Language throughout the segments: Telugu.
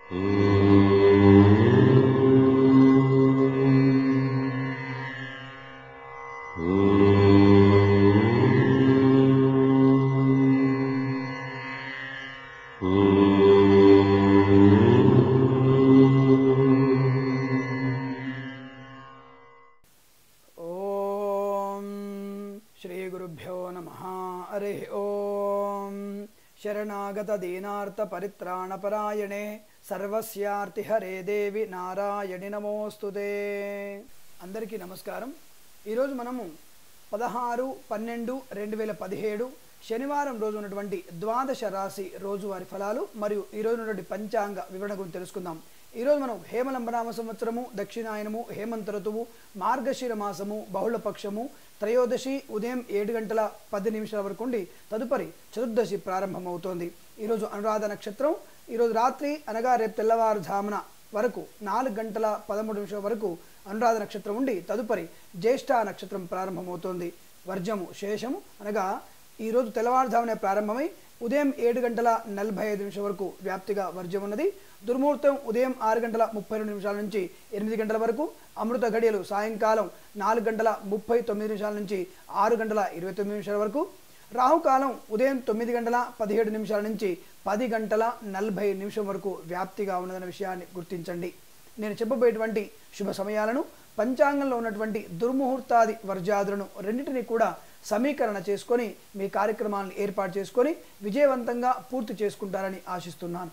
ఓం శ్రీ గురుభ్యో నమ హరి ఓం శరణాగత దీనార్త పరిత్రాణ పరాయణే సర్వస్యార్తి హరే దేవి నారాయణి నమోస్తుతే అందరికీ నమస్కారం ఈరోజు మనము పదహారు పన్నెండు రెండు వేల పదిహేడు శనివారం రోజు ఉన్నటువంటి ద్వాదశ రాశి రోజువారి ఫలాలు మరియు ఈరోజు ఉన్నటువంటి పంచాంగ వివరణ గురించి తెలుసుకుందాం ఈరోజు మనం హేమలంబనామ సంవత్సరము దక్షిణాయనము హేమంత ఋతువు మార్గశిర మాసము బహుళపక్షము త్రయోదశి ఉదయం ఏడు గంటల పది నిమిషాల వరకు ఉండి తదుపరి చతుర్దశి ప్రారంభమవుతోంది ఈరోజు అనురాధ నక్షత్రం ఈరోజు రాత్రి అనగా రేపు తెల్లవారుజామున వరకు నాలుగు గంటల పదమూడు నిమిషాల వరకు అనురాధ నక్షత్రం ఉండి తదుపరి జ్యేష్ఠ నక్షత్రం ప్రారంభమవుతోంది వర్జము శేషము అనగా ఈరోజు తెల్లవారుజామునే ప్రారంభమై ఉదయం ఏడు గంటల నలభై ఐదు నిమిషం వరకు వ్యాప్తిగా వర్జ్యం ఉన్నది దుర్ముహూర్తం ఉదయం ఆరు గంటల ముప్పై రెండు నిమిషాల నుంచి ఎనిమిది గంటల వరకు అమృత ఘడియలు సాయంకాలం నాలుగు గంటల ముప్పై తొమ్మిది నిమిషాల నుంచి ఆరు గంటల ఇరవై తొమ్మిది నిమిషాల వరకు రాహుకాలం ఉదయం తొమ్మిది గంటల పదిహేడు నిమిషాల నుంచి పది గంటల నలభై నిమిషం వరకు వ్యాప్తిగా ఉన్నదన్న విషయాన్ని గుర్తించండి నేను చెప్పబోయేటువంటి శుభ సమయాలను పంచాంగంలో ఉన్నటువంటి దుర్ముహూర్తాది వర్జాదులను రెండింటినీ కూడా సమీకరణ చేసుకొని మీ కార్యక్రమాలను ఏర్పాటు చేసుకొని విజయవంతంగా పూర్తి చేసుకుంటారని ఆశిస్తున్నాను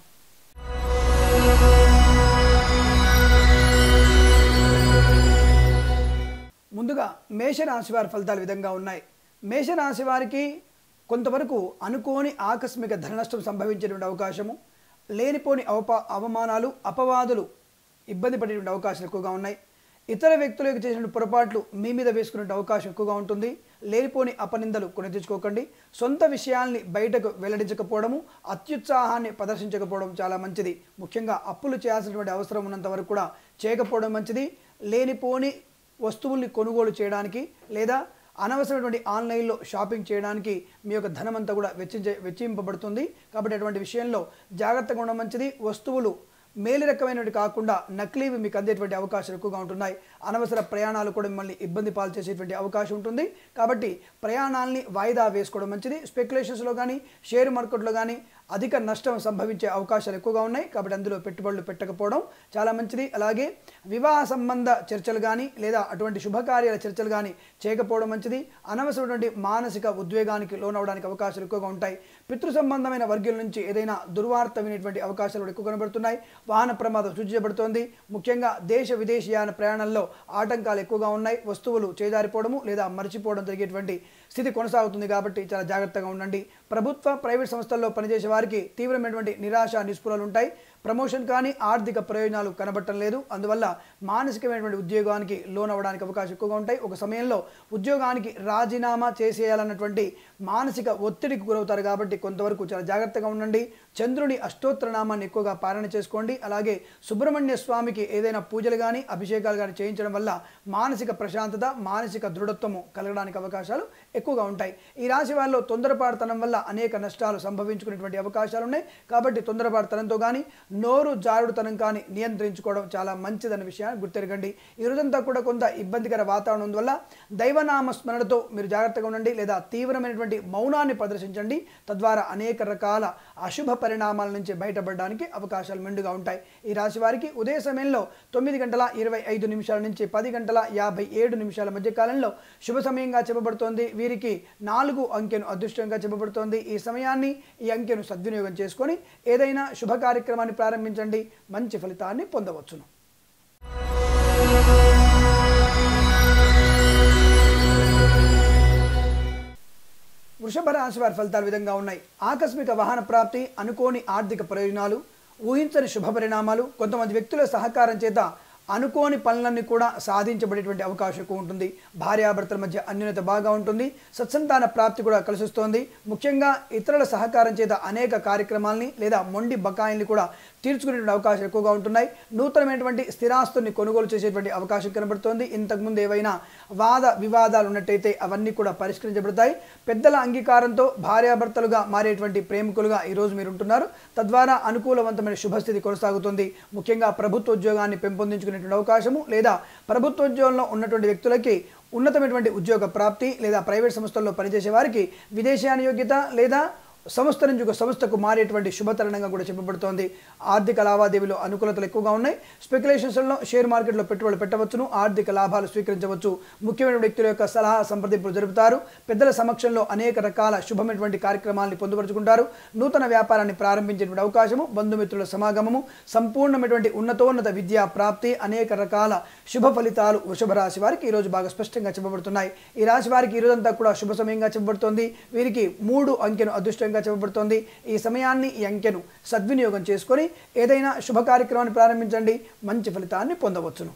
ముందుగా మేషరాశి వారి ఫలితాలు ఈ విధంగా ఉన్నాయి మేషరాశి వారికి కొంతవరకు అనుకోని ఆకస్మిక ధన నష్టం సంభవించేటువంటి అవకాశము లేనిపోని అవప అవమానాలు అపవాదులు ఇబ్బంది పడేటువంటి అవకాశాలు ఎక్కువగా ఉన్నాయి ఇతర వ్యక్తులకు చేసిన పొరపాట్లు మీ మీద వేసుకునే అవకాశం ఎక్కువగా ఉంటుంది లేనిపోని అపనిందలు కొని తెచ్చుకోకండి సొంత విషయాల్ని బయటకు వెల్లడించకపోవడము అత్యుత్సాహాన్ని ప్రదర్శించకపోవడం చాలా మంచిది ముఖ్యంగా అప్పులు చేయాల్సినటువంటి అవసరం ఉన్నంత వరకు కూడా చేయకపోవడం మంచిది లేనిపోని వస్తువుల్ని కొనుగోలు చేయడానికి లేదా అనవసరమైనటువంటి ఆన్లైన్లో షాపింగ్ చేయడానికి మీ యొక్క ధనమంతా కూడా వెచ్చించ వెచ్చింపబడుతుంది కాబట్టి అటువంటి విషయంలో జాగ్రత్తగా ఉండడం మంచిది వస్తువులు మేలు రకమైనవి కాకుండా నకిలీవి మీకు అందేటువంటి అవకాశాలు ఎక్కువగా ఉంటున్నాయి అనవసర ప్రయాణాలు కూడా మిమ్మల్ని ఇబ్బంది పాలు చేసేటువంటి అవకాశం ఉంటుంది కాబట్టి ప్రయాణాలని వాయిదా వేసుకోవడం మంచిది స్పెక్యులేషన్స్లో కానీ షేర్ మార్కెట్లో కానీ అధిక నష్టం సంభవించే అవకాశాలు ఎక్కువగా ఉన్నాయి కాబట్టి అందులో పెట్టుబడులు పెట్టకపోవడం చాలా మంచిది అలాగే వివాహ సంబంధ చర్చలు కానీ లేదా అటువంటి శుభకార్యాల చర్చలు కానీ చేయకపోవడం మంచిది అనవసరమైనటువంటి మానసిక ఉద్వేగానికి లోనవడానికి అవకాశాలు ఎక్కువగా ఉంటాయి పితృ సంబంధమైన వర్గీయుల నుంచి ఏదైనా దుర్వార్త వినేటువంటి అవకాశాలు కూడా ఎక్కువ కనబడుతున్నాయి వాహన ప్రమాదం సూచించబడుతోంది ముఖ్యంగా దేశ విదేశీయాన ప్రయాణంలో ఆటంకాలు ఎక్కువగా ఉన్నాయి వస్తువులు చేజారిపోవడము లేదా మర్చిపోవడం జరిగేటువంటి స్థితి కొనసాగుతుంది కాబట్టి చాలా జాగ్రత్తగా ఉండండి ప్రభుత్వ ప్రైవేట్ సంస్థల్లో పనిచేసే వారికి తీవ్రమైనటువంటి నిరాశ నిస్పృహలు ఉంటాయి ప్రమోషన్ కానీ ఆర్థిక ప్రయోజనాలు కనబడటం లేదు అందువల్ల మానసికమైనటువంటి ఉద్యోగానికి లోన్ అవ్వడానికి అవకాశం ఎక్కువగా ఉంటాయి ఒక సమయంలో ఉద్యోగానికి రాజీనామా చేసేయాలన్నటువంటి మానసిక ఒత్తిడికి గురవుతారు కాబట్టి కొంతవరకు చాలా జాగ్రత్తగా ఉండండి చంద్రుని అష్టోత్తర నామాన్ని ఎక్కువగా పాలన చేసుకోండి అలాగే సుబ్రహ్మణ్య స్వామికి ఏదైనా పూజలు కానీ అభిషేకాలు కానీ చేయించడం వల్ల మానసిక ప్రశాంతత మానసిక దృఢత్వము కలగడానికి అవకాశాలు ఎక్కువగా ఉంటాయి ఈ రాశి వారిలో తొందరపాటుతనం వల్ల అనేక నష్టాలు సంభవించుకునేటువంటి అవకాశాలు ఉన్నాయి కాబట్టి తొందరపాటుతనంతో కానీ నోరు జారుడుతనం కానీ నియంత్రించుకోవడం చాలా మంచిదన్న విషయాన్ని గుర్తెరగండి ఈ రోజంతా కూడా కొంత ఇబ్బందికర వాతావరణం వల్ల దైవనామ స్మరణతో మీరు జాగ్రత్తగా ఉండండి లేదా తీవ్రమైనటువంటి మౌనాన్ని ప్రదర్శించండి తద్వారా అనేక రకాల అశుభ పరిణామాల నుంచి బయటపడడానికి అవకాశాలు మెండుగా ఉంటాయి ఈ రాశి వారికి ఉదయ సమయంలో తొమ్మిది గంటల ఇరవై ఐదు నిమిషాల నుంచి పది గంటల యాభై ఏడు నిమిషాల మధ్య కాలంలో శుభ సమయంగా చెప్పబడుతోంది వీరికి నాలుగు అంకెను అదృష్టంగా చెప్పబడుతోంది ఈ సమయాన్ని ఈ అంకెను సద్వినియోగం చేసుకొని ఏదైనా శుభ కార్యక్రమాన్ని ప్రారంభించండి మంచి ఫలితాన్ని పొందవచ్చును వృషభ రాశి వారి ఫలితాలు ఈ విధంగా ఉన్నాయి ఆకస్మిక వాహన ప్రాప్తి అనుకోని ఆర్థిక ప్రయోజనాలు ఊహించని శుభ పరిణామాలు కొంతమంది వ్యక్తుల సహకారం చేత అనుకోని పనులన్నీ కూడా సాధించబడేటువంటి అవకాశం ఎక్కువ ఉంటుంది భార్యాభర్తల మధ్య అన్యోన్యత బాగా ఉంటుంది సత్సంతాన ప్రాప్తి కూడా కలిసిస్తోంది ముఖ్యంగా ఇతరుల సహకారం చేత అనేక కార్యక్రమాల్ని లేదా మొండి బకాయిల్ని కూడా తీర్చుకునేటువంటి అవకాశాలు ఎక్కువగా ఉంటున్నాయి నూతనమైనటువంటి స్థిరాస్తుల్ని కొనుగోలు చేసేటువంటి అవకాశం కనబడుతోంది ఇంతకుముందు ఏవైనా వాద వివాదాలు ఉన్నట్టయితే అవన్నీ కూడా పరిష్కరించబడతాయి పెద్దల అంగీకారంతో భార్యాభర్తలుగా మారేటువంటి ప్రేమికులుగా ఈరోజు మీరు ఉంటున్నారు తద్వారా అనుకూలవంతమైన శుభస్థితి కొనసాగుతుంది ముఖ్యంగా ప్రభుత్వ ఉద్యోగాన్ని పెంపొందించుకునేటువంటి అవకాశము లేదా ప్రభుత్వ ఉద్యోగంలో ఉన్నటువంటి వ్యక్తులకి ఉన్నతమైనటువంటి ఉద్యోగ ప్రాప్తి లేదా ప్రైవేట్ సంస్థల్లో పనిచేసే వారికి విదేశీయాన యోగ్యత లేదా సంస్థ నుంచి ఒక సంస్థకు మారేటువంటి శుభతరణంగా కూడా చెప్పబడుతోంది ఆర్థిక లావాదేవీలు అనుకూలతలు ఎక్కువగా ఉన్నాయి స్పెక్యులేషన్స్లో షేర్ మార్కెట్లో పెట్టుబడులు పెట్టవచ్చును ఆర్థిక లాభాలు స్వీకరించవచ్చు ముఖ్యమైన వ్యక్తుల యొక్క సలహా సంప్రదింపులు జరుపుతారు పెద్దల సమక్షంలో అనేక రకాల శుభమైనటువంటి కార్యక్రమాలను పొందుపరుచుకుంటారు నూతన వ్యాపారాన్ని ప్రారంభించేటువంటి అవకాశము బంధుమిత్రుల సమాగమము సంపూర్ణమైనటువంటి ఉన్నతోన్నత విద్యా ప్రాప్తి అనేక రకాల శుభ ఫలితాలు వృషభ రాశి వారికి ఈరోజు బాగా స్పష్టంగా చెప్పబడుతున్నాయి ఈ రాశి వారికి ఈరోజంతా కూడా శుభ సమయంగా చెప్పబడుతోంది వీరికి మూడు అంకెను అదృష్టంగా చెప్పబడుతోంది ఈ సమయాన్ని ఈ అంకెను సద్వినియోగం చేసుకొని ఏదైనా శుభ కార్యక్రమాన్ని ప్రారంభించండి మంచి ఫలితాన్ని పొందవచ్చును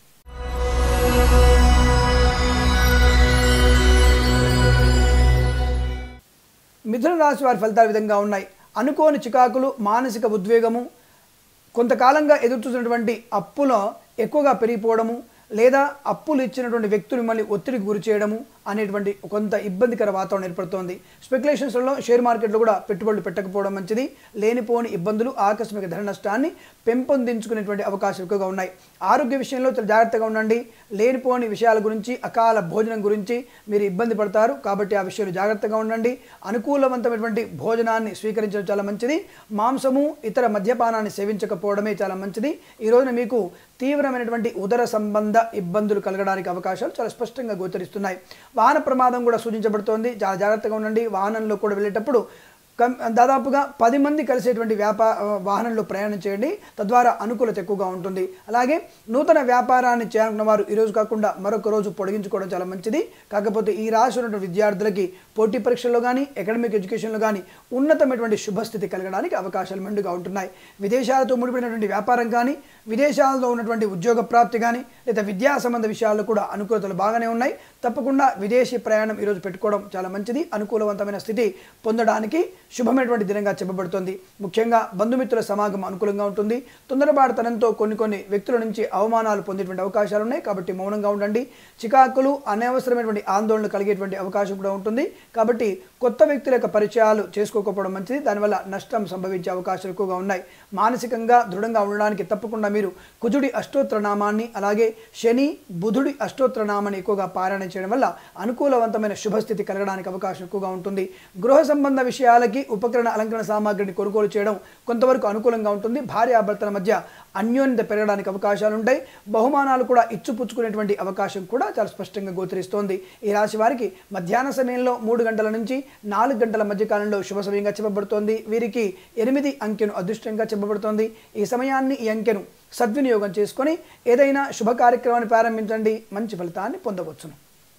మిథున రాశి వారి ఫలితాలు ఈ విధంగా ఉన్నాయి అనుకోని చికాకులు మానసిక ఉద్వేగము కొంతకాలంగా ఎదురుచూసినటువంటి అప్పులో ఎక్కువగా పెరిగిపోవడము లేదా అప్పులు ఇచ్చినటువంటి వ్యక్తులు మిమ్మల్ని ఒత్తిడికి గురి చేయడము అనేటువంటి కొంత ఇబ్బందికర వాతావరణం ఏర్పడుతోంది స్పెక్యులేషన్స్లో షేర్ మార్కెట్లో కూడా పెట్టుబడులు పెట్టకపోవడం మంచిది లేనిపోని ఇబ్బందులు ఆకస్మిక ధర నష్టాన్ని పెంపొందించుకునేటువంటి అవకాశాలు ఎక్కువగా ఉన్నాయి ఆరోగ్య విషయంలో చాలా జాగ్రత్తగా ఉండండి లేనిపోని విషయాల గురించి అకాల భోజనం గురించి మీరు ఇబ్బంది పడతారు కాబట్టి ఆ విషయంలో జాగ్రత్తగా ఉండండి అనుకూలవంతమైనటువంటి భోజనాన్ని స్వీకరించడం చాలా మంచిది మాంసము ఇతర మద్యపానాన్ని సేవించకపోవడమే చాలా మంచిది ఈ రోజున మీకు తీవ్రమైనటువంటి ఉదర సంబంధ ఇబ్బందులు కలగడానికి అవకాశాలు చాలా స్పష్టంగా గోచరిస్తున్నాయి వాహన ప్రమాదం కూడా సూచించబడుతోంది చాలా జాగ్రత్తగా ఉండండి వాహనంలో కూడా వెళ్ళేటప్పుడు కం దాదాపుగా పది మంది కలిసేటువంటి వ్యాపార వాహనంలో ప్రయాణం చేయండి తద్వారా అనుకూలత ఎక్కువగా ఉంటుంది అలాగే నూతన వ్యాపారాన్ని చేయాలనుకున్న వారు ఈరోజు కాకుండా మరొక రోజు పొడిగించుకోవడం చాలా మంచిది కాకపోతే ఈ రాశి ఉన్నటువంటి విద్యార్థులకి పోటీ పరీక్షల్లో కానీ అకాడమిక్ ఎడ్యుకేషన్లో కానీ ఉన్నతమైనటువంటి శుభస్థితి కలగడానికి అవకాశాలు మెండుగా ఉంటున్నాయి విదేశాలతో ముడిపడినటువంటి వ్యాపారం కానీ విదేశాల్లో ఉన్నటువంటి ఉద్యోగ ప్రాప్తి కానీ లేదా విద్యా సంబంధ విషయాల్లో కూడా అనుకూలతలు బాగానే ఉన్నాయి తప్పకుండా విదేశీ ప్రయాణం ఈరోజు పెట్టుకోవడం చాలా మంచిది అనుకూలవంతమైన స్థితి పొందడానికి శుభమైనటువంటి దినంగా చెప్పబడుతుంది ముఖ్యంగా బంధుమిత్రుల సమాగం అనుకూలంగా ఉంటుంది తొందరపాటుతనంతో కొన్ని కొన్ని వ్యక్తుల నుంచి అవమానాలు పొందేటువంటి అవకాశాలు ఉన్నాయి కాబట్టి మౌనంగా ఉండండి చికాకులు అనవసరమైనటువంటి ఆందోళన కలిగేటువంటి అవకాశం కూడా ఉంటుంది కాబట్టి కొత్త వ్యక్తుల యొక్క పరిచయాలు చేసుకోకపోవడం మంచిది దానివల్ల నష్టం సంభవించే అవకాశాలు ఎక్కువగా ఉన్నాయి మానసికంగా దృఢంగా ఉండడానికి తప్పకుండా మీరు కుజుడి అష్టోత్తర నామాన్ని అలాగే శని బుధుడి అష్టోత్తర నామాన్ని ఎక్కువగా పారాయణ చేయడం వల్ల అనుకూలవంతమైన శుభస్థితి కలగడానికి అవకాశం ఎక్కువగా ఉంటుంది గృహ సంబంధ విషయాలకి ఉపకరణ అలంకరణ సామాగ్రిని కొనుగోలు చేయడం కొంతవరకు అనుకూలంగా ఉంటుంది భార్యాభర్తల మధ్య అన్యోన్యత పెరగడానికి అవకాశాలు ఉంటాయి బహుమానాలు కూడా ఇచ్చుపుచ్చుకునేటువంటి అవకాశం కూడా చాలా స్పష్టంగా గోచరిస్తోంది ఈ రాశి వారికి మధ్యాహ్న సమయంలో మూడు గంటల నుంచి నాలుగు గంటల మధ్య కాలంలో శుభ సమయంగా చెప్పబడుతోంది వీరికి ఎనిమిది అంకెను అదృష్టంగా చెప్పబడుతోంది ఈ సమయాన్ని ఈ అంకెను సద్వినియోగం చేసుకొని ఏదైనా శుభ కార్యక్రమాన్ని ప్రారంభించండి మంచి ఫలితాన్ని పొందవచ్చును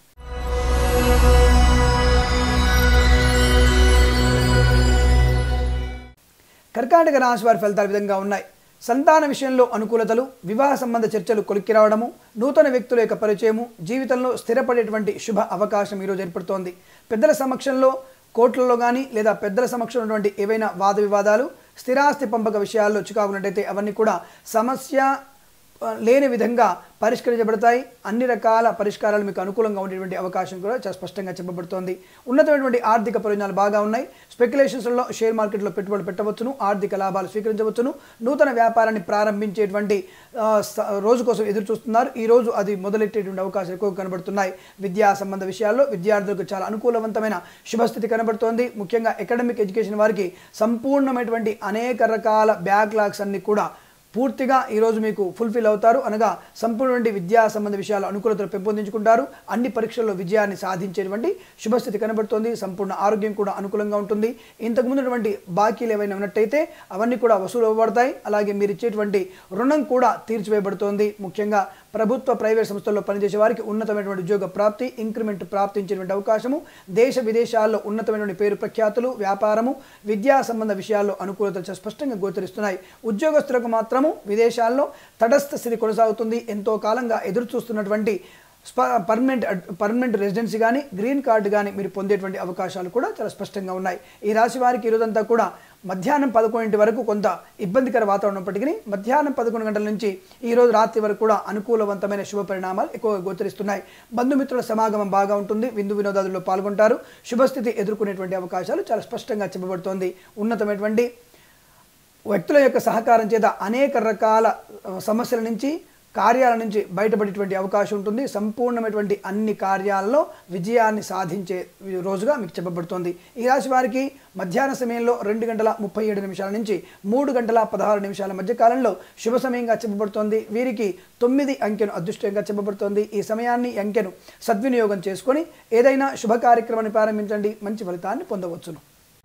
కర్కాటక రాశి వారి ఫలితాలు ఈ విధంగా ఉన్నాయి సంతాన విషయంలో అనుకూలతలు వివాహ సంబంధ చర్చలు కొలిక్కి రావడము నూతన వ్యక్తుల యొక్క పరిచయము జీవితంలో స్థిరపడేటువంటి శుభ అవకాశం ఈరోజు ఏర్పడుతోంది పెద్దల సమక్షంలో కోర్టులలో కానీ లేదా పెద్దల సమక్షంలో ఉన్నటువంటి ఏవైనా వాద వివాదాలు స్థిరాస్తి పంపక విషయాల్లో చికాకున్నట్టయితే అవన్నీ కూడా సమస్య ఆ, లేని విధంగా పరిష్కరించబడతాయి అన్ని రకాల పరిష్కారాలు మీకు అనుకూలంగా ఉండేటువంటి అవకాశం కూడా చాలా స్పష్టంగా చెప్పబడుతోంది ఉన్నతమైనటువంటి ఆర్థిక ప్రయోజనాలు బాగా ఉన్నాయి స్పెక్యులేషన్స్లో షేర్ మార్కెట్లో పెట్టుబడులు పెట్టవచ్చును ఆర్థిక లాభాలు స్వీకరించవచ్చును నూతన వ్యాపారాన్ని ప్రారంభించేటువంటి ఆ, స- రోజు కోసం ఎదురు చూస్తున్నారు ఈ రోజు అది మొదలెట్టేటువంటి అవకాశాలు ఎక్కువ కనబడుతున్నాయి విద్యా సంబంధ విషయాల్లో విద్యార్థులకు చాలా అనుకూలవంతమైన శుభస్థితి కనబడుతోంది ముఖ్యంగా అకాడమిక్ ఎడ్యుకేషన్ వారికి సంపూర్ణమైనటువంటి అనేక రకాల బ్యాక్లాగ్స్ అన్ని కూడా పూర్తిగా ఈరోజు మీకు ఫుల్ఫిల్ అవుతారు అనగా సంపూర్ణ విద్యా సంబంధ విషయాలు అనుకూలతలు పెంపొందించుకుంటారు అన్ని పరీక్షల్లో విజయాన్ని సాధించేటువంటి శుభస్థితి కనబడుతుంది సంపూర్ణ ఆరోగ్యం కూడా అనుకూలంగా ఉంటుంది ఇంతకు ముందుటువంటి బాకీలు ఏవైనా ఉన్నట్టయితే అవన్నీ కూడా వసూలు అవ్వబడతాయి అలాగే మీరు ఇచ్చేటువంటి రుణం కూడా తీర్చివేయబడుతోంది ముఖ్యంగా ప్రభుత్వ ప్రైవేట్ సంస్థల్లో పనిచేసే వారికి ఉన్నతమైనటువంటి ఉద్యోగ ప్రాప్తి ఇంక్రిమెంట్ ప్రాప్తించేటువంటి అవకాశము దేశ విదేశాల్లో ఉన్నతమైనటువంటి పేరు ప్రఖ్యాతులు వ్యాపారము విద్యా సంబంధ విషయాల్లో అనుకూలతలు చాలా స్పష్టంగా గోచరిస్తున్నాయి ఉద్యోగస్తులకు మాత్రము విదేశాల్లో తటస్థ స్థితి కొనసాగుతుంది ఎంతో కాలంగా ఎదురు చూస్తున్నటువంటి స్ప పర్మనెంట్ పర్మనెంట్ రెసిడెన్సీ కానీ గ్రీన్ కార్డు కానీ మీరు పొందేటువంటి అవకాశాలు కూడా చాలా స్పష్టంగా ఉన్నాయి ఈ రాశి వారికి ఈరోజంతా కూడా మధ్యాహ్నం పదకొండింటి వరకు కొంత ఇబ్బందికర వాతావరణం ఉన్నప్పటికీ మధ్యాహ్నం పదకొండు గంటల నుంచి ఈ రోజు రాత్రి వరకు కూడా అనుకూలవంతమైన శుభ పరిణామాలు ఎక్కువగా గోచరిస్తున్నాయి బంధుమిత్రుల సమాగమం బాగా ఉంటుంది విందు వినోదాదుల్లో పాల్గొంటారు శుభస్థితి ఎదుర్కొనేటువంటి అవకాశాలు చాలా స్పష్టంగా చెప్పబడుతోంది ఉన్నతమైనటువంటి వ్యక్తుల యొక్క సహకారం చేత అనేక రకాల ఆ, సమస్యల నుంచి కార్యాల నుంచి బయటపడేటువంటి అవకాశం ఉంటుంది సంపూర్ణమైనటువంటి అన్ని కార్యాలలో విజయాన్ని సాధించే రోజుగా మీకు చెప్పబడుతోంది ఈ రాశి వారికి మధ్యాహ్న సమయంలో రెండు గంటల ముప్పై ఏడు నిమిషాల నుంచి మూడు గంటల పదహారు నిమిషాల మధ్య కాలంలో శుభ సమయంగా చెప్పబడుతోంది వీరికి తొమ్మిది అంకెను అదృష్టంగా చెప్పబడుతోంది ఈ సమయాన్ని ఈ అంకెను సద్వినియోగం చేసుకొని ఏదైనా శుభ కార్యక్రమాన్ని ప్రారంభించండి మంచి ఫలితాన్ని పొందవచ్చును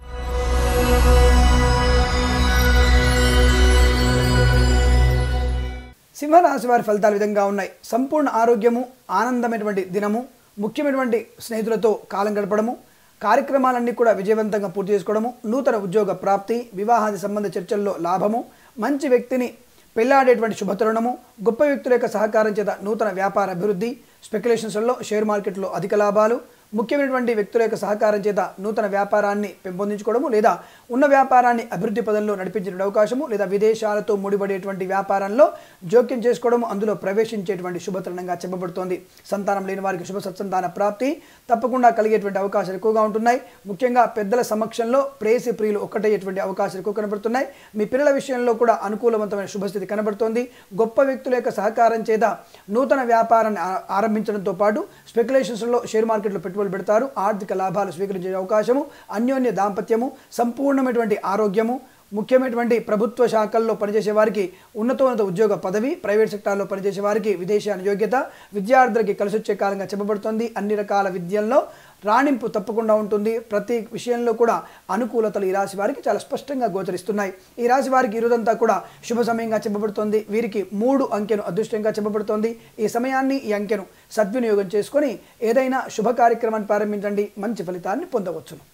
సింహరాశి వారి ఫలితాలు ఈ విధంగా ఉన్నాయి సంపూర్ణ ఆరోగ్యము ఆనందమైనటువంటి దినము ముఖ్యమైనటువంటి స్నేహితులతో కాలం గడపడము కార్యక్రమాలన్నీ కూడా విజయవంతంగా పూర్తి చేసుకోవడము నూతన ఉద్యోగ ప్రాప్తి వివాహాది సంబంధ చర్చల్లో లాభము మంచి వ్యక్తిని పెళ్లాడేటువంటి శుభతరుణము గొప్ప వ్యక్తుల యొక్క సహకారం చేత నూతన వ్యాపార అభివృద్ధి స్పెక్యులేషన్స్లో షేర్ మార్కెట్లో అధిక లాభాలు ముఖ్యమైనటువంటి వ్యక్తుల యొక్క సహకారం చేత నూతన వ్యాపారాన్ని పెంపొందించుకోవడము లేదా ఉన్న వ్యాపారాన్ని అభివృద్ధి పదంలో నడిపించే అవకాశము లేదా విదేశాలతో ముడిపడేటువంటి వ్యాపారంలో జోక్యం చేసుకోవడము అందులో ప్రవేశించేటువంటి శుభతరుణంగా చెప్పబడుతోంది సంతానం లేని వారికి శుభ సత్సంతాన ప్రాప్తి తప్పకుండా కలిగేటువంటి అవకాశాలు ఎక్కువగా ఉంటున్నాయి ముఖ్యంగా పెద్దల సమక్షంలో ప్రేసి ప్రియులు ఒక్కటయ్యేటువంటి అవకాశాలు ఎక్కువ కనబడుతున్నాయి మీ పిల్లల విషయంలో కూడా అనుకూలవంతమైన శుభస్థితి కనబడుతోంది గొప్ప వ్యక్తుల యొక్క సహకారం చేత నూతన వ్యాపారాన్ని ఆ- ఆరంభించడంతో పాటు స్పెక్యులేషన్స్లో షేర్ మార్కెట్లో పెట్టుబడులు పెడతారు ఆర్థిక లాభాలు స్వీకరించే అవకాశము అన్యోన్య దాంపత్యము సంపూర్ణమైనటువంటి ఆరోగ్యము ముఖ్యమైనటువంటి ప్రభుత్వ శాఖల్లో పనిచేసే వారికి ఉన్నతోన్నత ఉద్యోగ పదవి ప్రైవేట్ సెక్టార్లో పనిచేసే వారికి విదేశాన యోగ్యత విద్యార్థులకి కలిసి వచ్చే కాలంగా చెప్పబడుతుంది అన్ని రకాల విద్యల్లో రాణింపు తప్పకుండా ఉంటుంది ప్రతి విషయంలో కూడా అనుకూలతలు ఈ రాశి వారికి చాలా స్పష్టంగా గోచరిస్తున్నాయి ఈ రాశి వారికి ఈరోజంతా కూడా శుభ సమయంగా చెప్పబడుతోంది వీరికి మూడు అంకెను అదృష్టంగా చెప్పబడుతోంది ఈ సమయాన్ని ఈ అంకెను సద్వినియోగం చేసుకొని ఏదైనా శుభ కార్యక్రమాన్ని ప్రారంభించండి మంచి ఫలితాన్ని పొందవచ్చును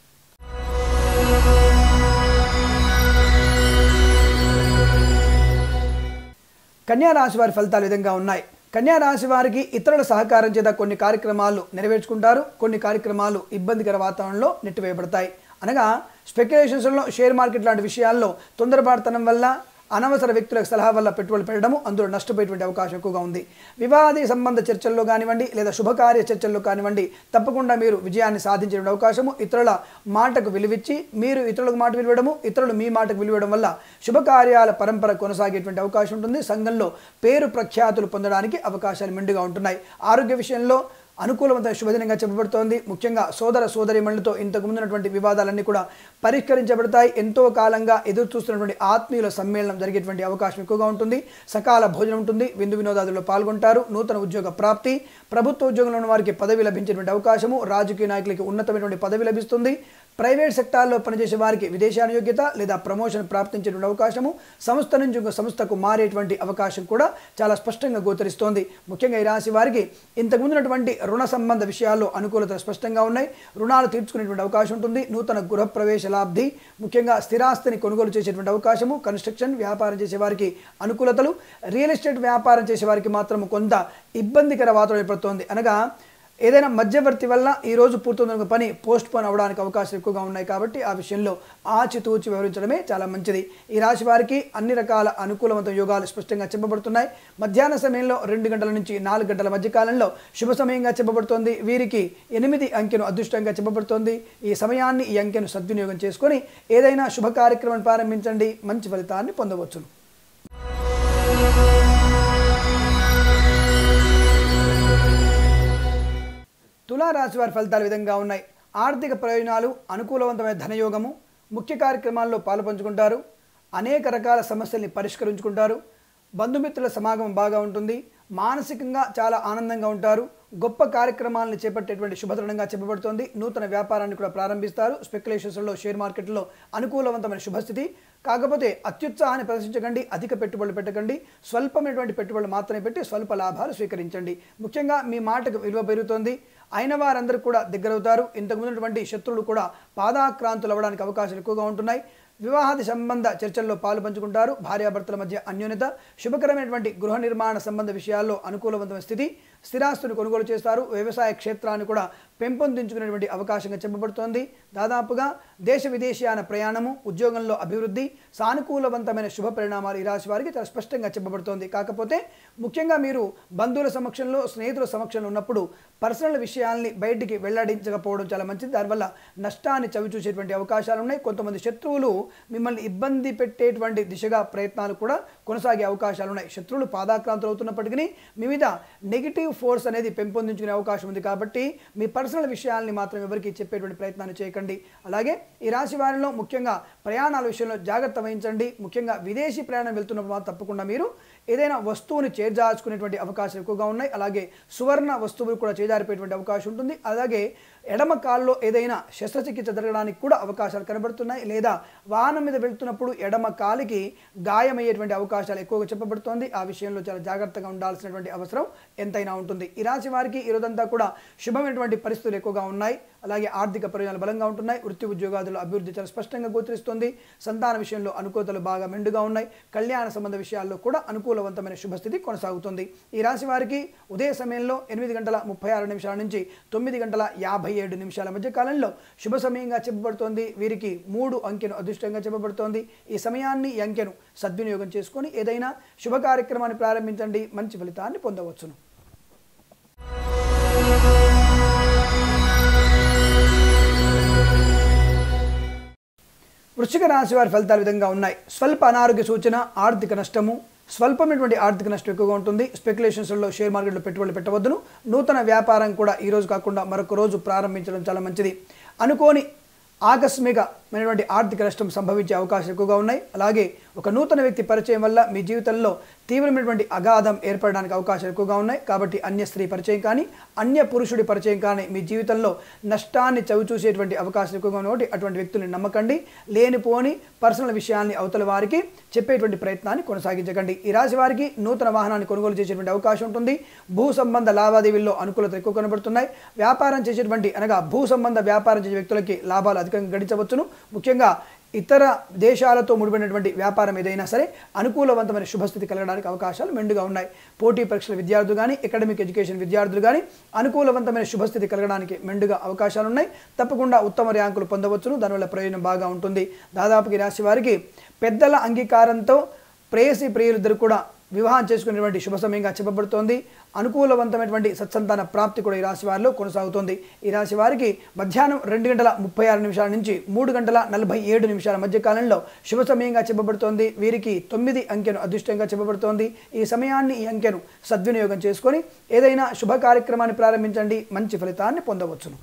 కన్యా రాశి వారి ఫలితాలు ఈ విధంగా ఉన్నాయి కన్యా రాశి వారికి ఇతరుల సహకారం చేత కొన్ని కార్యక్రమాలు నెరవేర్చుకుంటారు కొన్ని కార్యక్రమాలు ఇబ్బందికర వాతావరణంలో నెట్టివేయబడతాయి అనగా స్పెక్యులేషన్స్లో షేర్ మార్కెట్ లాంటి విషయాల్లో తొందరపాటుతనం వల్ల అనవసర వ్యక్తులకు సలహా వల్ల పెట్టుబడులు పెట్టడము అందులో నష్టపోయేటువంటి అవకాశం ఎక్కువగా ఉంది వివాహాది సంబంధ చర్చల్లో కానివ్వండి లేదా శుభకార్య చర్చల్లో కానివ్వండి తప్పకుండా మీరు విజయాన్ని సాధించే అవకాశము ఇతరుల మాటకు విలువిచ్చి మీరు ఇతరులకు మాట విలువడము ఇతరులు మీ మాటకు విలువడం వల్ల శుభకార్యాల పరంపర కొనసాగేటువంటి అవకాశం ఉంటుంది సంఘంలో పేరు ప్రఖ్యాతులు పొందడానికి అవకాశాలు మెండుగా ఉంటున్నాయి ఆరోగ్య విషయంలో అనుకూలవంతమైన శుభదినంగా చెప్పబడుతోంది ముఖ్యంగా సోదర సోదరిమణులతో ఇంతకు ముందున్నటువంటి వివాదాలన్నీ కూడా పరిష్కరించబడతాయి ఎంతో కాలంగా ఎదురు చూస్తున్నటువంటి ఆత్మీయుల సమ్మేళనం జరిగేటువంటి అవకాశం ఎక్కువగా ఉంటుంది సకాల భోజనం ఉంటుంది విందు వినోదాదుల్లో పాల్గొంటారు నూతన ఉద్యోగ ప్రాప్తి ప్రభుత్వ ఉద్యోగంలో ఉన్న వారికి పదవి లభించేటువంటి అవకాశము రాజకీయ నాయకులకి ఉన్నతమైనటువంటి పదవి లభిస్తుంది ప్రైవేట్ సెక్టార్లో పనిచేసే వారికి విదేశాన యోగ్యత లేదా ప్రమోషన్ ప్రాప్తించేటువంటి అవకాశము సంస్థ నుంచి ఇంకో సంస్థకు మారేటువంటి అవకాశం కూడా చాలా స్పష్టంగా గోచరిస్తోంది ముఖ్యంగా ఈ రాశి వారికి ఇంతకు ముందున్నటువంటి రుణ సంబంధ విషయాల్లో అనుకూలత స్పష్టంగా ఉన్నాయి రుణాలు తీర్చుకునేటువంటి అవకాశం ఉంటుంది నూతన గృహప్రవేశ లాబ్ధి ముఖ్యంగా స్థిరాస్తిని కొనుగోలు చేసేటువంటి అవకాశము కన్స్ట్రక్షన్ వ్యాపారం చేసే వారికి అనుకూలతలు రియల్ ఎస్టేట్ వ్యాపారం చేసే వారికి మాత్రం కొంత ఇబ్బందికర వాతావరణం ఏర్పడుతోంది అనగా ఏదైనా మధ్యవర్తి వల్ల ఈ రోజు పూర్తవుతున్న పని పోస్ట్ పోన్ అవ్వడానికి అవకాశాలు ఎక్కువగా ఉన్నాయి కాబట్టి ఆ విషయంలో ఆచితూచి వివరించడమే చాలా మంచిది ఈ రాశి వారికి అన్ని రకాల అనుకూలవంత యోగాలు స్పష్టంగా చెప్పబడుతున్నాయి మధ్యాహ్న సమయంలో రెండు గంటల నుంచి నాలుగు గంటల మధ్య కాలంలో శుభ సమయంగా చెప్పబడుతోంది వీరికి ఎనిమిది అంకెను అదృష్టంగా చెప్పబడుతోంది ఈ సమయాన్ని ఈ అంకెను సద్వినియోగం చేసుకొని ఏదైనా శుభ కార్యక్రమాన్ని ప్రారంభించండి మంచి ఫలితాన్ని పొందవచ్చును తులారాశి వారి ఫలితాలు ఈ విధంగా ఉన్నాయి ఆర్థిక ప్రయోజనాలు అనుకూలవంతమైన ధనయోగము ముఖ్య కార్యక్రమాల్లో పాలుపంచుకుంటారు అనేక రకాల సమస్యల్ని పరిష్కరించుకుంటారు బంధుమిత్రుల సమాగమం బాగా ఉంటుంది మానసికంగా చాలా ఆనందంగా ఉంటారు గొప్ప కార్యక్రమాలను చేపట్టేటువంటి శుభతరుణంగా చెప్పబడుతోంది నూతన వ్యాపారాన్ని కూడా ప్రారంభిస్తారు స్పెక్యులేషన్స్లో షేర్ మార్కెట్లో అనుకూలవంతమైన శుభస్థితి కాకపోతే అత్యుత్సాహాన్ని ప్రదర్శించకండి అధిక పెట్టుబడులు పెట్టకండి స్వల్పమైనటువంటి పెట్టుబడులు మాత్రమే పెట్టి స్వల్ప లాభాలు స్వీకరించండి ముఖ్యంగా మీ మాటకు విలువ పెరుగుతోంది అయిన వారందరూ కూడా దగ్గరవుతారు ఇంతకు ముందున్నటువంటి శత్రువులు కూడా పాదాక్రాంతులు అవ్వడానికి అవకాశాలు ఎక్కువగా ఉంటున్నాయి వివాహాది సంబంధ చర్చల్లో పాలు పంచుకుంటారు భార్యాభర్తల మధ్య అన్యోన్యత శుభకరమైనటువంటి గృహ నిర్మాణ సంబంధ విషయాల్లో అనుకూలవంతమైన స్థితి స్థిరాస్తుని కొనుగోలు చేస్తారు వ్యవసాయ క్షేత్రాన్ని కూడా పెంపొందించుకునేటువంటి అవకాశంగా చెప్పబడుతోంది దాదాపుగా దేశ విదేశీయాన ప్రయాణము ఉద్యోగంలో అభివృద్ధి సానుకూలవంతమైన శుభ పరిణామాలు ఈ రాశి వారికి చాలా స్పష్టంగా చెప్పబడుతోంది కాకపోతే ముఖ్యంగా మీరు బంధువుల సమక్షంలో స్నేహితుల సమక్షంలో ఉన్నప్పుడు పర్సనల్ విషయాల్ని బయటికి వెల్లడించకపోవడం చాలా మంచిది దానివల్ల నష్టాన్ని చవిచూసేటువంటి అవకాశాలు ఉన్నాయి కొంతమంది శత్రువులు మిమ్మల్ని ఇబ్బంది పెట్టేటువంటి దిశగా ప్రయత్నాలు కూడా కొనసాగే అవకాశాలు ఉన్నాయి శత్రువులు పాదాక్రాంతులు అవుతున్నప్పటికీ మీ మీద నెగిటివ్ ఫోర్స్ అనేది పెంపొందించుకునే అవకాశం ఉంది కాబట్టి మీ పర్సనల్ విషయాల్ని మాత్రం ఎవరికి చెప్పేటువంటి ప్రయత్నాన్ని చేయకండి అలాగే ఈ రాశి వారిలో ముఖ్యంగా ప్రయాణాల విషయంలో జాగ్రత్త వహించండి ముఖ్యంగా విదేశీ ప్రయాణం వెళ్తున్నప్పుడు మాత్రం తప్పకుండా మీరు ఏదైనా వస్తువుని చేజార్చుకునేటువంటి అవకాశాలు ఎక్కువగా ఉన్నాయి అలాగే సువర్ణ వస్తువులు కూడా చేజారిపోయేటువంటి అవకాశం ఉంటుంది అలాగే ఎడమ కాల్లో ఏదైనా శస్త్రచికిత్స జరగడానికి కూడా అవకాశాలు కనబడుతున్నాయి లేదా వాహనం మీద వెళ్తున్నప్పుడు ఎడమ కాలికి గాయమయ్యేటువంటి అవకాశాలు ఎక్కువగా చెప్పబడుతోంది ఆ విషయంలో చాలా జాగ్రత్తగా ఉండాల్సినటువంటి అవసరం ఎంతైనా ఉంటుంది ఈ రాశి వారికి ఈరోజంతా కూడా శుభమైనటువంటి పరిస్థితులు ఎక్కువగా ఉన్నాయి అలాగే ఆర్థిక ప్రయోజనాలు బలంగా ఉంటున్నాయి వృత్తి ఉద్యోగాదుల అభివృద్ధి చాలా స్పష్టంగా గోచరిస్తుంది సంతాన విషయంలో అనుకూలతలు బాగా మెండుగా ఉన్నాయి కళ్యాణ సంబంధ విషయాల్లో కూడా అనుకూలవంతమైన శుభస్థితి కొనసాగుతుంది ఈ రాశి వారికి ఉదయ సమయంలో ఎనిమిది గంటల ముప్పై ఆరు నిమిషాల నుంచి తొమ్మిది గంటల యాభై ఏడు నిమిషాల మధ్య కాలంలో శుభ సమయంగా చెప్పబడుతోంది వీరికి మూడు అంకెను అదృష్టంగా చెప్పబడుతోంది ఈ సమయాన్ని ఈ అంకెను సద్వినియోగం చేసుకొని ఏదైనా శుభ కార్యక్రమాన్ని ప్రారంభించండి మంచి ఫలితాన్ని పొందవచ్చును వృశ్చిక రాశి వారి ఫలితాలు ఈ విధంగా ఉన్నాయి స్వల్ప అనారోగ్య సూచన ఆర్థిక నష్టము స్వల్పమైనటువంటి ఆర్థిక నష్టం ఎక్కువగా ఉంటుంది స్పెక్యులేషన్స్లో షేర్ మార్కెట్లో పెట్టుబడులు పెట్టవద్దును నూతన వ్యాపారం కూడా ఈ రోజు కాకుండా మరొక రోజు ప్రారంభించడం చాలా మంచిది అనుకోని ఆకస్మికమైనటువంటి ఆర్థిక నష్టం సంభవించే అవకాశాలు ఎక్కువగా ఉన్నాయి అలాగే ఒక నూతన వ్యక్తి పరిచయం వల్ల మీ జీవితంలో తీవ్రమైనటువంటి అగాధం ఏర్పడడానికి అవకాశాలు ఎక్కువగా ఉన్నాయి కాబట్టి అన్య స్త్రీ పరిచయం కానీ అన్య పురుషుడి పరిచయం కానీ మీ జీవితంలో నష్టాన్ని చవిచూసేటువంటి అవకాశాలు ఎక్కువగా ఉన్నాయి అటువంటి వ్యక్తుల్ని నమ్మకండి లేనిపోని పర్సనల్ విషయాన్ని అవతల వారికి చెప్పేటువంటి ప్రయత్నాన్ని కొనసాగించకండి ఈ రాశి వారికి నూతన వాహనాన్ని కొనుగోలు చేసేటువంటి అవకాశం ఉంటుంది భూ సంబంధ లావాదేవీల్లో అనుకూలత ఎక్కువ కనబడుతున్నాయి వ్యాపారం చేసేటువంటి అనగా భూ సంబంధ వ్యాపారం చేసే వ్యక్తులకి లాభాలు అధికంగా గడించవచ్చును ముఖ్యంగా ఇతర దేశాలతో ముడిపడినటువంటి వ్యాపారం ఏదైనా సరే అనుకూలవంతమైన శుభస్థితి కలగడానికి అవకాశాలు మెండుగా ఉన్నాయి పోటీ పరీక్షల విద్యార్థులు కానీ అకాడమిక్ ఎడ్యుకేషన్ విద్యార్థులు కానీ అనుకూలవంతమైన శుభస్థితి కలగడానికి మెండుగా అవకాశాలు ఉన్నాయి తప్పకుండా ఉత్తమ ర్యాంకులు పొందవచ్చును దానివల్ల ప్రయోజనం బాగా ఉంటుంది దాదాపుకి ఈ రాశి వారికి పెద్దల అంగీకారంతో ప్రేయసి ప్రియులిద్దరు కూడా వివాహం చేసుకునేటువంటి శుభ సమయంగా చెప్పబడుతోంది అనుకూలవంతమైనటువంటి సత్సంతాన ప్రాప్తి కూడా ఈ రాశి వారిలో కొనసాగుతోంది ఈ రాశి వారికి మధ్యాహ్నం రెండు గంటల ముప్పై ఆరు నిమిషాల నుంచి మూడు గంటల నలభై ఏడు నిమిషాల మధ్య కాలంలో శుభ సమయంగా చెప్పబడుతోంది వీరికి తొమ్మిది అంకెను అదృష్టంగా చెప్పబడుతోంది ఈ సమయాన్ని ఈ అంకెను సద్వినియోగం చేసుకొని ఏదైనా శుభ కార్యక్రమాన్ని ప్రారంభించండి మంచి ఫలితాన్ని పొందవచ్చును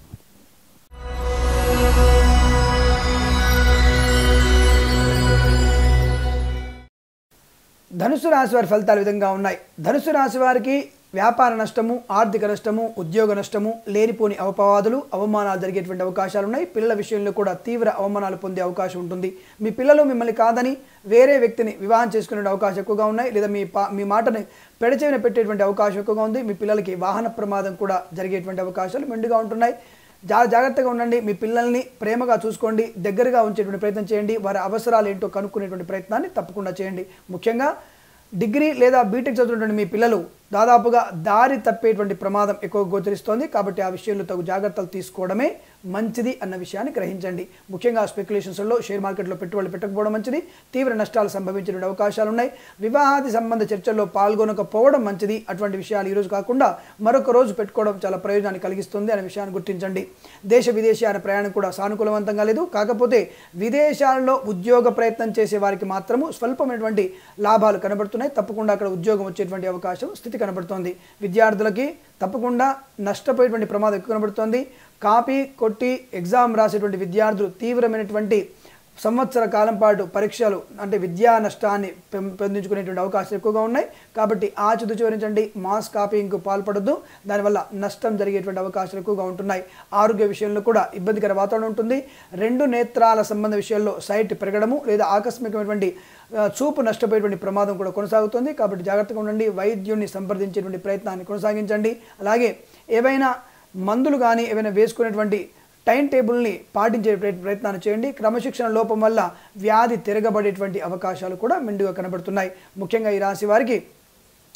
ధనుసు రాశి వారి ఫలితాలు ఈ విధంగా ఉన్నాయి ధనుసు రాశి వారికి వ్యాపార నష్టము ఆర్థిక నష్టము ఉద్యోగ నష్టము లేనిపోని అవపవాదులు అవమానాలు జరిగేటువంటి అవకాశాలు ఉన్నాయి పిల్లల విషయంలో కూడా తీవ్ర అవమానాలు పొందే అవకాశం ఉంటుంది మీ పిల్లలు మిమ్మల్ని కాదని వేరే వ్యక్తిని వివాహం చేసుకునే అవకాశం ఎక్కువగా ఉన్నాయి లేదా మీ పా మీ మాటని పెడచెవిన పెట్టేటువంటి అవకాశం ఎక్కువగా ఉంది మీ పిల్లలకి వాహన ప్రమాదం కూడా జరిగేటువంటి అవకాశాలు మెండుగా ఉంటున్నాయి జా జాగ్రత్తగా ఉండండి మీ పిల్లల్ని ప్రేమగా చూసుకోండి దగ్గరగా ఉంచేటువంటి ప్రయత్నం చేయండి వారి అవసరాలు ఏంటో కనుక్కునేటువంటి ప్రయత్నాన్ని తప్పకుండా చేయండి ముఖ్యంగా డిగ్రీ లేదా బీటెక్ చదువుతున్నటువంటి మీ పిల్లలు దాదాపుగా దారి తప్పేటువంటి ప్రమాదం ఎక్కువ గోచరిస్తోంది కాబట్టి ఆ విషయంలో తగు జాగ్రత్తలు తీసుకోవడమే మంచిది అన్న విషయాన్ని గ్రహించండి ముఖ్యంగా స్పెక్యులేషన్స్లో షేర్ మార్కెట్లో పెట్టుబడులు పెట్టకపోవడం మంచిది తీవ్ర నష్టాలు సంభవించే అవకాశాలు ఉన్నాయి వివాహాది సంబంధ చర్చల్లో పాల్గొనకపోవడం మంచిది అటువంటి విషయాలు ఈరోజు కాకుండా మరొక రోజు పెట్టుకోవడం చాలా ప్రయోజనాన్ని కలిగిస్తుంది అనే విషయాన్ని గుర్తించండి దేశ విదేశీయాల ప్రయాణం కూడా సానుకూలవంతంగా లేదు కాకపోతే విదేశాల్లో ఉద్యోగ ప్రయత్నం చేసే వారికి మాత్రము స్వల్పమైనటువంటి లాభాలు కనబడుతున్నాయి తప్పకుండా అక్కడ ఉద్యోగం వచ్చేటువంటి అవకాశం స్థితి కనబడుతోంది విద్యార్థులకి తప్పకుండా నష్టపోయేటువంటి ప్రమాదం ఎక్కువ కనబడుతోంది కాపీ కొట్టి ఎగ్జామ్ రాసేటువంటి విద్యార్థులు తీవ్రమైనటువంటి సంవత్సర కాలం పాటు పరీక్షలు అంటే విద్యా నష్టాన్ని పెంపొందించుకునేటువంటి అవకాశాలు ఎక్కువగా ఉన్నాయి కాబట్టి ఆచితూచి వివరించండి మాస్ కాపీయింగ్కు పాల్పడద్దు దానివల్ల నష్టం జరిగేటువంటి అవకాశాలు ఎక్కువగా ఉంటున్నాయి ఆరోగ్య విషయంలో కూడా ఇబ్బందికర వాతావరణం ఉంటుంది రెండు నేత్రాల సంబంధ విషయాల్లో సైట్ పెరగడము లేదా ఆకస్మికమైనటువంటి ఆ, చూపు నష్టపోయేటువంటి ప్రమాదం కూడా కొనసాగుతుంది కాబట్టి జాగ్రత్తగా ఉండండి వైద్యుడిని సంప్రదించేటువంటి ప్రయత్నాన్ని కొనసాగించండి అలాగే ఏవైనా మందులు కానీ ఏవైనా వేసుకునేటువంటి టైం టేబుల్ని పాటించే ప్రయ- ప్రయత్నాన్ని చేయండి క్రమశిక్షణ లోపం వల్ల వ్యాధి తిరగబడేటువంటి అవకాశాలు కూడా మెండుగా కనబడుతున్నాయి ముఖ్యంగా ఈ రాశి వారికి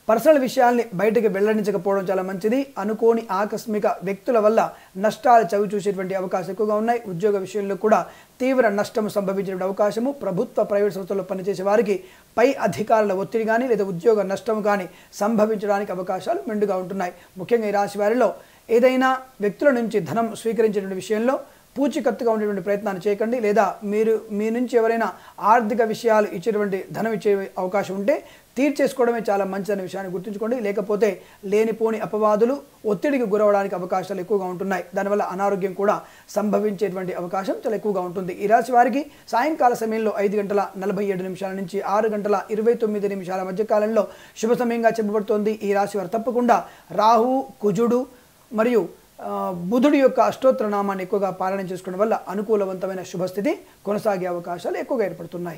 పర్సనల్ విషయాల్ని బయటకు వెల్లడించకపోవడం చాలా మంచిది అనుకోని ఆకస్మిక వ్యక్తుల వల్ల నష్టాలు చవి చూసేటువంటి అవకాశం ఎక్కువగా ఉన్నాయి ఉద్యోగ విషయంలో కూడా తీవ్ర నష్టం సంభవించే అవకాశము ప్రభుత్వ ప్రైవేట్ సంస్థల్లో పనిచేసే వారికి పై అధికారుల ఒత్తిడి కానీ లేదా ఉద్యోగ నష్టం కానీ సంభవించడానికి అవకాశాలు మెండుగా ఉంటున్నాయి ముఖ్యంగా ఈ రాశి వారిలో ఏదైనా వ్యక్తుల నుంచి ధనం స్వీకరించేటువంటి విషయంలో పూచికత్తుగా ఉండేటువంటి ప్రయత్నాన్ని చేయకండి లేదా మీరు మీ నుంచి ఎవరైనా ఆర్థిక విషయాలు ఇచ్చేటువంటి ధనం ఇచ్చే అవకాశం ఉంటే తీర్చేసుకోవడమే చాలా మంచిదనే విషయాన్ని గుర్తుంచుకోండి లేకపోతే లేనిపోని అపవాదులు ఒత్తిడికి గురవడానికి అవకాశాలు ఎక్కువగా ఉంటున్నాయి దానివల్ల అనారోగ్యం కూడా సంభవించేటువంటి అవకాశం చాలా ఎక్కువగా ఉంటుంది ఈ రాశి వారికి సాయంకాల సమయంలో ఐదు గంటల నలభై ఏడు నిమిషాల నుంచి ఆరు గంటల ఇరవై తొమ్మిది నిమిషాల మధ్య కాలంలో శుభ సమయంగా చెప్పబడుతోంది ఈ రాశి వారు తప్పకుండా రాహు కుజుడు మరియు ఆ, బుధుడి యొక్క అష్టోత్తర నామాన్ని ఎక్కువగా పాలన చేసుకోవడం వల్ల అనుకూలవంతమైన శుభస్థితి కొనసాగే అవకాశాలు ఎక్కువగా ఏర్పడుతున్నాయి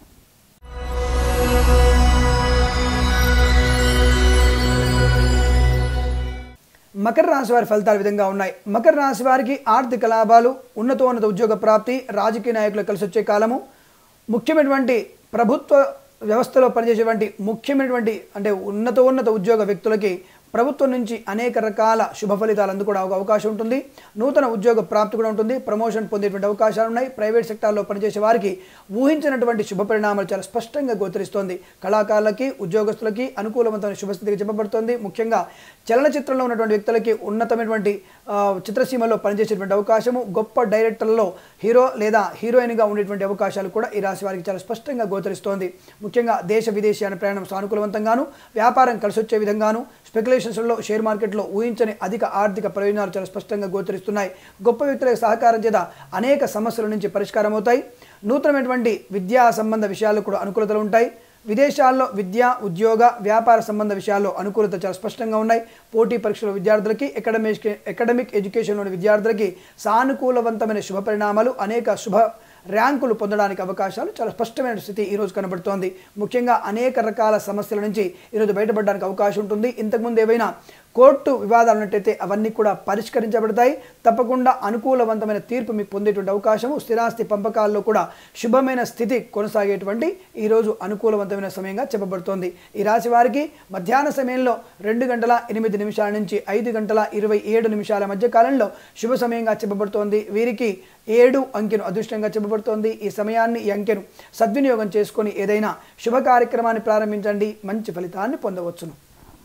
మకర రాశి వారి ఫలితాలు ఈ విధంగా ఉన్నాయి మకర రాశి వారికి ఆర్థిక లాభాలు ఉన్నతోన్నత ఉద్యోగ ప్రాప్తి రాజకీయ నాయకులు కలిసి వచ్చే కాలము ముఖ్యమైనటువంటి ప్రభుత్వ వ్యవస్థలో పనిచేసేటువంటి ముఖ్యమైనటువంటి అంటే ఉన్నతోన్నత ఉద్యోగ వ్యక్తులకి ప్రభుత్వం నుంచి అనేక రకాల శుభ ఫలితాలు అందుకోవడం అవకాశం ఉంటుంది నూతన ఉద్యోగ ప్రాప్తి కూడా ఉంటుంది ప్రమోషన్ పొందేటువంటి అవకాశాలు ఉన్నాయి ప్రైవేట్ సెక్టార్లో పనిచేసే వారికి ఊహించినటువంటి శుభ పరిణామాలు చాలా స్పష్టంగా గోచరిస్తోంది కళాకారులకి ఉద్యోగస్తులకి అనుకూలవంతమైన శుభస్థితికి చెప్పబడుతోంది ముఖ్యంగా చలనచిత్రంలో ఉన్నటువంటి వ్యక్తులకి ఉన్నతమైనటువంటి ఆ, చిత్రసీమలో పనిచేసేటువంటి అవకాశము గొప్ప డైరెక్టర్లలో హీరో లేదా హీరోయిన్గా ఉండేటువంటి అవకాశాలు కూడా ఈ రాశి వారికి చాలా స్పష్టంగా గోచరిస్తోంది ముఖ్యంగా దేశ విదేశీయాన ప్రయాణం సానుకూలవంతంగాను వ్యాపారం కలిసి వచ్చే విధంగాను స్పెక్యులేషన్స్లో షేర్ మార్కెట్లో ఊహించని అధిక ఆర్థిక ప్రయోజనాలు చాలా స్పష్టంగా గోచరిస్తున్నాయి గొప్ప వ్యక్తుల సహకారం చేత అనేక సమస్యల నుంచి పరిష్కారం అవుతాయి నూతనమైనటువంటి విద్యా సంబంధ విషయాలు కూడా అనుకూలతలు ఉంటాయి విదేశాల్లో విద్య ఉద్యోగ వ్యాపార సంబంధ విషయాల్లో అనుకూలత చాలా స్పష్టంగా ఉన్నాయి పోటీ పరీక్షల విద్యార్థులకి అకాడమిక్ అకాడమిక్ ఎడ్యుకేషన్లోని విద్యార్థులకి సానుకూలవంతమైన శుభ పరిణామాలు అనేక శుభ ర్యాంకులు పొందడానికి అవకాశాలు చాలా స్పష్టమైన స్థితి ఈరోజు కనబడుతోంది ముఖ్యంగా అనేక రకాల సమస్యల నుంచి ఈరోజు బయటపడడానికి అవకాశం ఉంటుంది ఇంతకుముందు ఏవైనా కోర్టు వివాదాలు ఉన్నట్టయితే అవన్నీ కూడా పరిష్కరించబడతాయి తప్పకుండా అనుకూలవంతమైన తీర్పు మీకు పొందేటువంటి అవకాశము స్థిరాస్తి పంపకాల్లో కూడా శుభమైన స్థితి కొనసాగేటువంటి ఈరోజు అనుకూలవంతమైన సమయంగా చెప్పబడుతోంది ఈ రాశి వారికి మధ్యాహ్న సమయంలో రెండు గంటల ఎనిమిది నిమిషాల నుంచి ఐదు గంటల ఇరవై ఏడు నిమిషాల మధ్య కాలంలో శుభ సమయంగా చెప్పబడుతోంది వీరికి ఏడు అంకెను అదృష్టంగా చెప్పబడుతోంది ఈ సమయాన్ని ఈ అంకెను సద్వినియోగం చేసుకొని ఏదైనా శుభ కార్యక్రమాన్ని ప్రారంభించండి మంచి ఫలితాన్ని పొందవచ్చును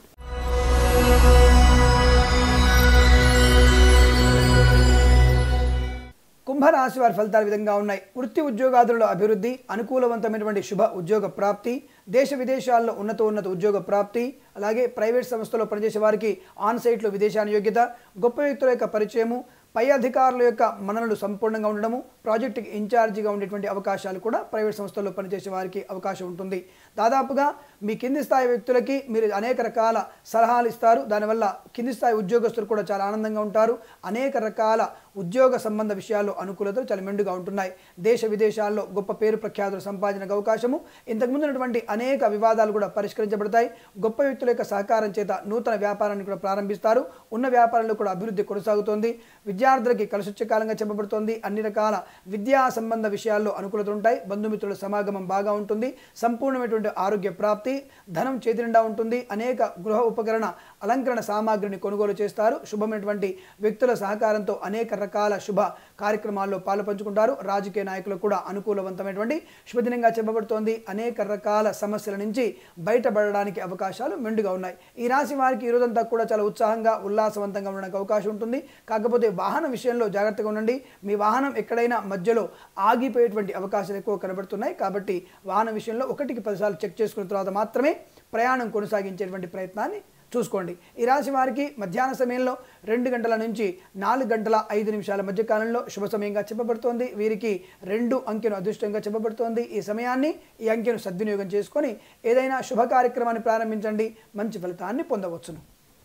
కుంభరాశి వారి ఫలితాలు ఈ విధంగా ఉన్నాయి వృత్తి ఉద్యోగాదులలో అభివృద్ధి అనుకూలవంతమైనటువంటి శుభ ఉద్యోగ ప్రాప్తి దేశ విదేశాల్లో ఉన్నత ఉన్నత ఉద్యోగ ప్రాప్తి అలాగే ప్రైవేట్ సంస్థలో పనిచేసే వారికి ఆన్ సైట్లో విదేశాన యోగ్యత గొప్ప వ్యక్తుల యొక్క పరిచయము పై అధికారుల యొక్క మననలు సంపూర్ణంగా ఉండడము ప్రాజెక్టుకి ఇన్ఛార్జిగా ఉండేటువంటి అవకాశాలు కూడా ప్రైవేట్ సంస్థల్లో పనిచేసే వారికి అవకాశం ఉంటుంది దాదాపుగా మీ కింది స్థాయి వ్యక్తులకి మీరు అనేక రకాల సలహాలు ఇస్తారు దానివల్ల కింది స్థాయి ఉద్యోగస్తులు కూడా చాలా ఆనందంగా ఉంటారు అనేక రకాల ఉద్యోగ సంబంధ విషయాల్లో అనుకూలతలు చాలా మెండుగా ఉంటున్నాయి దేశ విదేశాల్లో గొప్ప పేరు ప్రఖ్యాతులు సంపాదించడానికి అవకాశము ఇంతకుముందు ఉన్నటువంటి అనేక వివాదాలు కూడా పరిష్కరించబడతాయి గొప్ప వ్యక్తుల యొక్క సహకారం చేత నూతన వ్యాపారాన్ని కూడా ప్రారంభిస్తారు ఉన్న వ్యాపారంలో కూడా అభివృద్ధి కొనసాగుతోంది విద్యార్థులకి కలిసొచ్చే కాలంగా చెప్పబడుతోంది అన్ని రకాల విద్యా సంబంధ విషయాల్లో అనుకూలత ఉంటాయి బంధుమిత్రుల సమాగమం బాగా ఉంటుంది సంపూర్ణమైనటువంటి ఆరోగ్య ప్రాప్తి ధనం చేతి నిండా ఉంటుంది అనేక గృహ ఉపకరణ అలంకరణ సామాగ్రిని కొనుగోలు చేస్తారు శుభమైనటువంటి వ్యక్తుల సహకారంతో అనేక రకాల శుభ కార్యక్రమాల్లో పాలు పంచుకుంటారు రాజకీయ నాయకులకు కూడా అనుకూలవంతమైనటువంటి శుభదినంగా చెప్పబడుతోంది అనేక రకాల సమస్యల నుంచి బయటపడడానికి అవకాశాలు మెండుగా ఉన్నాయి ఈ రాశి వారికి ఈ రోజంతా కూడా చాలా ఉత్సాహంగా ఉల్లాసవంతంగా ఉండడానికి అవకాశం ఉంటుంది కాకపోతే వాహన విషయంలో జాగ్రత్తగా ఉండండి మీ వాహనం ఎక్కడైనా మధ్యలో ఆగిపోయేటువంటి అవకాశాలు ఎక్కువ కనబడుతున్నాయి కాబట్టి వాహన విషయంలో ఒకటికి పదిసార్లు చెక్ చేసుకున్న తర్వాత మాత్రమే ప్రయాణం కొనసాగించేటువంటి ప్రయత్నాన్ని చూసుకోండి ఈ రాశి వారికి మధ్యాహ్న సమయంలో రెండు గంటల నుంచి నాలుగు గంటల ఐదు నిమిషాల మధ్య కాలంలో శుభ సమయంగా చెప్పబడుతోంది వీరికి రెండు అంకెను అదృష్టంగా చెప్పబడుతోంది ఈ సమయాన్ని ఈ అంకెను సద్వినియోగం చేసుకొని ఏదైనా శుభ కార్యక్రమాన్ని ప్రారంభించండి మంచి ఫలితాన్ని పొందవచ్చును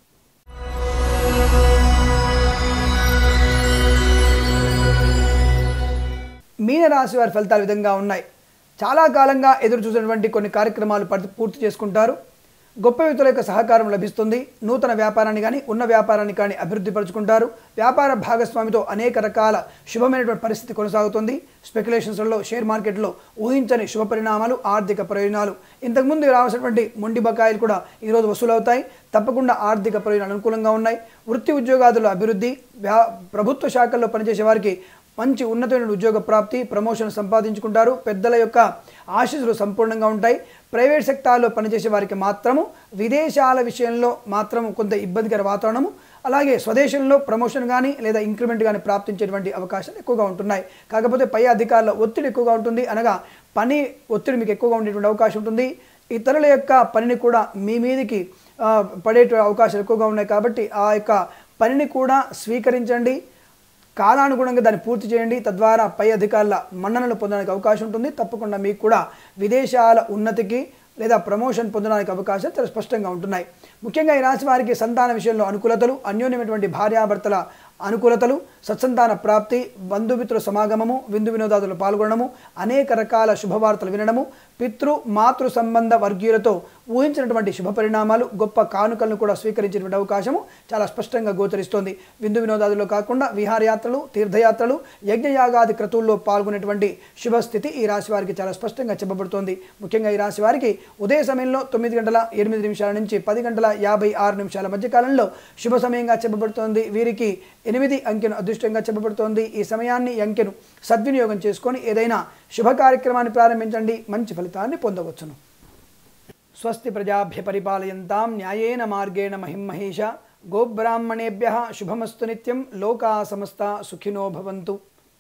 మీనరాశి వారి ఫలితాలు ఈ విధంగా ఉన్నాయి చాలా కాలంగా ఎదురు చూసినటువంటి కొన్ని కార్యక్రమాలు పరి- పూర్తి చేసుకుంటారు గొప్ప వ్యక్తుల యొక్క సహకారం లభిస్తుంది నూతన వ్యాపారాన్ని కానీ ఉన్న వ్యాపారాన్ని కానీ అభివృద్ధి పరుచుకుంటారు వ్యాపార భాగస్వామితో అనేక రకాల శుభమైనటువంటి పరిస్థితి కొనసాగుతుంది స్పెక్యులేషన్స్లో షేర్ మార్కెట్లో ఊహించని శుభ పరిణామాలు ఆర్థిక ప్రయోజనాలు ఇంతకుముందు రావాల్సినటువంటి మొండి బకాయిలు కూడా ఈరోజు వసూలవుతాయి తప్పకుండా ఆర్థిక ప్రయోజనాలు అనుకూలంగా ఉన్నాయి వృత్తి ఉద్యోగాదుల అభివృద్ధి వ్యా ప్రభుత్వ శాఖల్లో పనిచేసే వారికి మంచి ఉన్నతమైన ఉద్యోగ ప్రాప్తి ప్రమోషన్ సంపాదించుకుంటారు పెద్దల యొక్క ఆశీస్సులు సంపూర్ణంగా ఉంటాయి ప్రైవేట్ సెక్టార్లో పనిచేసే వారికి మాత్రము విదేశాల విషయంలో మాత్రము కొంత ఇబ్బందికర వాతావరణము అలాగే స్వదేశంలో ప్రమోషన్ కానీ లేదా ఇంక్రిమెంట్ కానీ ప్రాప్తించేటువంటి అవకాశాలు ఎక్కువగా ఉంటున్నాయి కాకపోతే పై అధికారుల ఒత్తిడి ఎక్కువగా ఉంటుంది అనగా పని ఒత్తిడి మీకు ఎక్కువగా ఉండేటువంటి అవకాశం ఉంటుంది ఇతరుల యొక్క పనిని కూడా మీ మీదికి ఆ, పడే అవకాశాలు ఎక్కువగా ఉన్నాయి కాబట్టి ఆ యొక్క పనిని కూడా స్వీకరించండి కాలానుగుణంగా దాన్ని పూర్తి చేయండి తద్వారా పై అధికారుల మన్ననలు పొందడానికి అవకాశం ఉంటుంది తప్పకుండా మీకు కూడా విదేశాల ఉన్నతికి లేదా ప్రమోషన్ పొందడానికి అవకాశాలు చాలా స్పష్టంగా ఉంటున్నాయి ముఖ్యంగా ఈ రాశి వారికి సంతాన విషయంలో అనుకూలతలు అన్యోన్యమైనటువంటి భార్యాభర్తల అనుకూలతలు సత్సంతాన ప్రాప్తి బంధుమిత్రుల సమాగమము విందు వినోదాదులు పాల్గొనడము అనేక రకాల శుభవార్తలు వినడము పితృ మాతృ సంబంధ వర్గీయులతో ఊహించినటువంటి శుభ పరిణామాలు గొప్ప కానుకలను కూడా స్వీకరించేటువంటి అవకాశము చాలా స్పష్టంగా గోచరిస్తోంది విందు వినోదాదుల్లో కాకుండా విహారయాత్రలు తీర్థయాత్రలు యజ్ఞయాగాది క్రతువుల్లో పాల్గొనేటువంటి శుభస్థితి ఈ రాశి వారికి చాలా స్పష్టంగా చెప్పబడుతోంది ముఖ్యంగా ఈ రాశి వారికి ఉదయ సమయంలో తొమ్మిది గంటల ఎనిమిది నిమిషాల నుంచి పది గంటల యాభై ఆరు నిమిషాల మధ్య కాలంలో శుభ సమయంగా చెప్పబడుతోంది వీరికి ఎనిమిది అంకెను అదృష్టంగా చెప్పబడుతోంది ఈ సమయాన్ని ఈ అంకెను సద్వినియోగం చేసుకొని ఏదైనా శుభ కార్యక్రమాన్ని ప్రారంభించండి మంచి ఫలితాన్ని పొందవచ్చును స్వస్తి ప్రజాభ్య పరిపాలయంతాం న్యాయేన మార్గేణ మహిమహేష గోబ్రాహ్మణేభ్య శుభమస్తు నిత్యం లోకా సమస్త సుఖినో భవంతు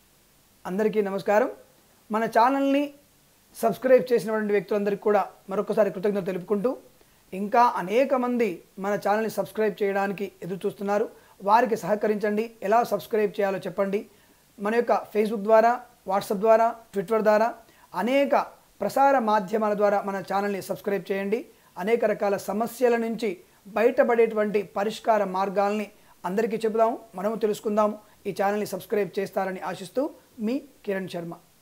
అందరికీ నమస్కారం మన ఛానల్ని సబ్స్క్రైబ్ చేసినటువంటి వ్యక్తులందరికీ కూడా మరొకసారి కృతజ్ఞత తెలుపుకుంటూ ఇంకా అనేక మంది మన ఛానల్ని సబ్స్క్రైబ్ చేయడానికి ఎదురు చూస్తున్నారు వారికి సహకరించండి ఎలా సబ్స్క్రైబ్ చేయాలో చెప్పండి మన యొక్క ఫేస్బుక్ ద్వారా వాట్సాప్ ద్వారా ట్విట్టర్ ద్వారా అనేక ప్రసార మాధ్యమాల ద్వారా మన ఛానల్ని సబ్స్క్రైబ్ చేయండి అనేక రకాల సమస్యల నుంచి బయటపడేటువంటి పరిష్కార మార్గాల్ని అందరికీ చెబుదాము మనము తెలుసుకుందాము ఈ ఛానల్ని సబ్స్క్రైబ్ చేస్తారని ఆశిస్తూ మీ కిరణ్ శర్మ